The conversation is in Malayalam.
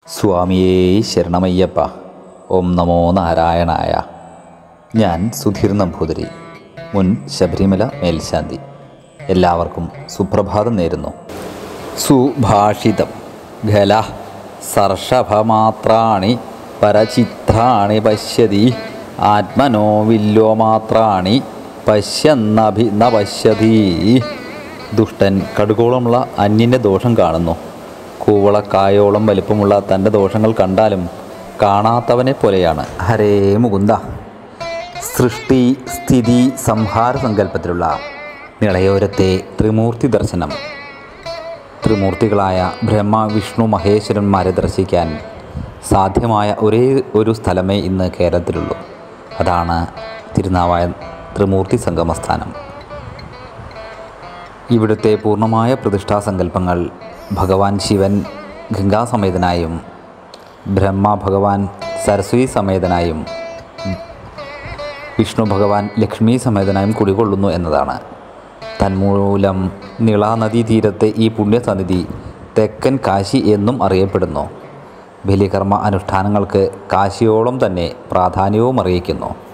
സ്വാമിയേ ശരണമയ്യപ്പ ഓം നമോ നാരായണായ ഞാൻ സുധീർ നമ്പൂതിരി മുൻ ശബരിമല മേൽശാന്തി എല്ലാവർക്കും സുപ്രഭാതം നേരുന്നു സുഭാഷിതം ഖല സർഷഭമാത്രാണി പരചിത്രാണി പശ്യതി ആത്മനോ വില്ലോമാത്രാണി പശ്യന്നഭി ന പശ്യതി ദുഷ്ടൻ കടുകോളമുള്ള അന്യൻ്റെ ദോഷം കാണുന്നു കൂവളക്കായോളം വലിപ്പമുള്ള തൻ്റെ ദോഷങ്ങൾ കണ്ടാലും കാണാത്തവനെ പോലെയാണ് ഹരേ മുകുന്ദ സൃഷ്ടി സ്ഥിതി സംഹാര സങ്കല്പത്തിലുള്ള നിളയോരത്തെ ത്രിമൂർത്തി ദർശനം ത്രിമൂർത്തികളായ ബ്രഹ്മ വിഷ്ണു മഹേശ്വരന്മാരെ ദർശിക്കാൻ സാധ്യമായ ഒരേ ഒരു സ്ഥലമേ ഇന്ന് കേരളത്തിലുള്ളൂ അതാണ് തിരുനാവായ ത്രിമൂർത്തി സംഗമസ്ഥാനം ഇവിടുത്തെ പൂർണ്ണമായ പ്രതിഷ്ഠാ സങ്കല്പങ്ങൾ ഭഗവാൻ ശിവൻ ഗംഗാസമേതനായും ബ്രഹ്മ ഭഗവാൻ സരസ്വതി സമേതനായും വിഷ്ണു ഭഗവാൻ ലക്ഷ്മി സമേതനായും കുടികൊള്ളുന്നു എന്നതാണ് തന്മൂലം നിള നദീതീരത്തെ ഈ പുണ്യസന്നിധി തെക്കൻ കാശി എന്നും അറിയപ്പെടുന്നു ബലികർമ്മ അനുഷ്ഠാനങ്ങൾക്ക് കാശിയോളം തന്നെ പ്രാധാന്യവും അറിയിക്കുന്നു